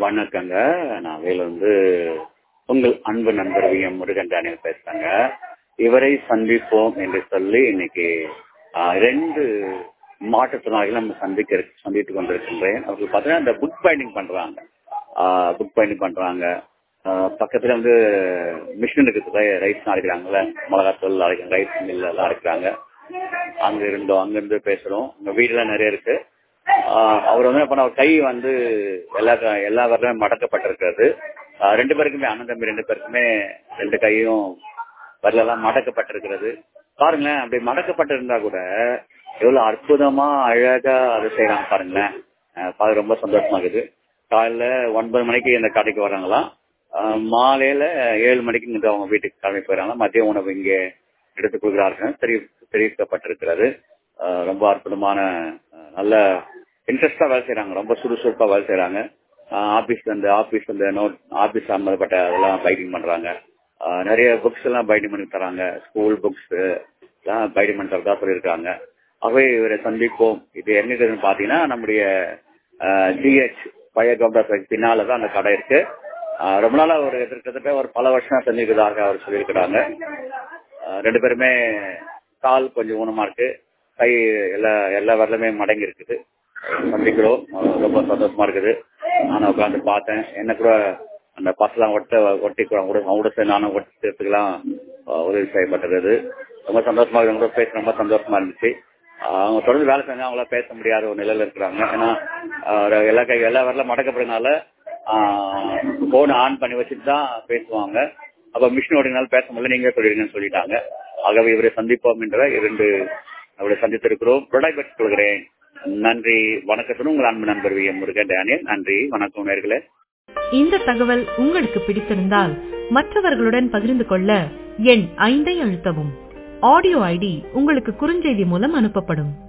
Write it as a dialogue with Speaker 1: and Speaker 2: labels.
Speaker 1: வணக்கங்க நான் வேலூர்ந்து உங்கள் அன்பு நண்பர் வி எம் முருகன் டேனியல் பேசுறேங்க இவரை சந்திப்போம் என்று சொல்லி இன்னைக்கு ஆஹ், ரெண்டு மாற்றுத்திறனாளிகள் நம்ம சந்திக்க சந்தித்துக் கொண்டிருக்கின்றேன் அவர்கள் பார்த்தீங்கன்னா இந்த புக் பைண்டிங் பண்றாங்க புக் பைண்டிங் பண்றாங்க ஆஹ், பக்கத்துல வந்து மிஷின் இருக்குது ரைஸ் அரைக்கிறாங்கல்ல மிளகாத்தூள் அரைக்கிறாங்க ரைஸ் மில் எல்லாம் அரைக்கிறாங்க அங்க இருந்தோம் அங்க இருந்து பேசுறோம் உங்க வீடுலாம் நிறைய இருக்கு ஆஹ் அவர் வந்து என்ன பண்ண அவர் கை வந்து எல்லா க- எல்லா வரலும் மடக்கப்பட்டிருக்கிறது ஆஹ் ரெண்டு பேருக்குமே அண்ணன் தம்பி ரெண்டு பேருக்குமே ரெண்டு கையும் வரலெல்லாம் மடக்கப்பட்டிருக்கிறது பாருங்களேன் அப்படி மடக்கப்பட்டிருந்தா கூட எவ்வளவு அற்புதமா அழகா அதை செய்யறாங்க பாருங்களேன் ஆஹ் பார்க்க ரொம்ப சந்தோஷமா இருக்குது காலையில ஒன்பது மணிக்கு இந்த கடைக்கு வராங்களாம் ஆஹ் மாலையில ஏழு மணிக்கு இங்க அவங்க வீட்டுக்கு கிளம்பி போயிடறாங்க மதிய உணவு இங்கே எடுத்துக் கொள்கிறார்கள் தெரி தெரிவிக்கப்பட்டிருக்கிறது ஆஹ் ரொம்ப அற்புதமான ஆஹ் நல்ல இன்ட்ரெஸ்டா வேலை செய்யறாங்க ரொம்ப சுறுசுறுப்பா வேலை செய்யறாங்க ஆபீஸ் வந்து ஆபீஸ் வந்து நோட் ஆபீஸ் சம்பந்தப்பட்ட அதெல்லாம் பைண்டிங் பண்றாங்க ஆஹ் நிறைய புக்ஸ் எல்லாம் பைண்டிங் பண்ணி தராங்க ஸ்கூல் புக்ஸ் எல்லாம் பைண்டிங் பண்ணி தரதா சொல்லியிருக்காங்க ஆகவே இவரை சந்திப்போம் இது எங்க இருக்குதுன்னு பாத்தீங்கன்னா நம்முடைய ஜிஹெச் பழைய கவுண்டர் பின்னால தான் அந்த கடை இருக்கு ஆஹ் ரொம்ப நாளா ஒரு கிட்டத்தட்ட ஒரு பல வருஷம் செஞ்சுக்கிறதாக அவர் சொல்லியிருக்கிறாங்க ஆஹ் ரெண்டு பேருமே கால் கொஞ்சம் ஊனமா இருக்கு கை எல்லா எல்லா வரலுமே மடங்கி இருக்குது சந்திக்கிறோம் ஆஹ் ரொம்ப சந்தோஷமா இருக்குது நானும் உட்காந்து பார்த்தேன் என்ன கூட அந்த பசலாம் ஒட்ட ஒட்டி கூட கூட அவங்க கூட சேர்ந்து நானும் ஒட்டுறதுக்கெல்லாம் ஆஹ் உதவி செய்யப்பட்டிருக்குது ரொம்ப சந்தோஷமா இருக்கு. அவங்க கூட பேச ரொம்ப சந்தோஷமா இருந்துச்சு ஆஹ் அவங்க தொடர்ந்து வேலை செஞ்சா அவங்கள பேச முடியாத ஒரு நிலையில இருக்கிறாங்க ஏன்னா ஆஹ் எல்லா கை எல்லா வரலாம் மடக்கப்படுறதுனால போன் ஆன் பண்ணி வச்சுட்டு தான் பேசுவாங்க அப்ப மிஷின் ஓடினால பேச முடியல நீங்க சொல்லிடுங்கன்னு சொல்லிட்டாங்க ஆகவே இவரை சந்திப்போம் என்ற இரண்டு அவரை சந்தித்திருக்கிறோம் ப்ரொடக்ட் பெற்று கொள்கிறேன் நன்றி வணக்கத்துடன் உங்கள் அன்பு நண்பர் வி எம் முருகன் டேனியல் நன்றி வணக்கம் நேர்களே
Speaker 2: இந்த தகவல் உங்களுக்கு பிடித்திருந்தால் மற்றவர்களுடன் பகிர்ந்து கொள்ள எண் ஐந்தை அழுத்தவும் ஆடியோ ஐடி உங்களுக்கு குறுஞ்செய்தி மூலம் அனுப்பப்படும்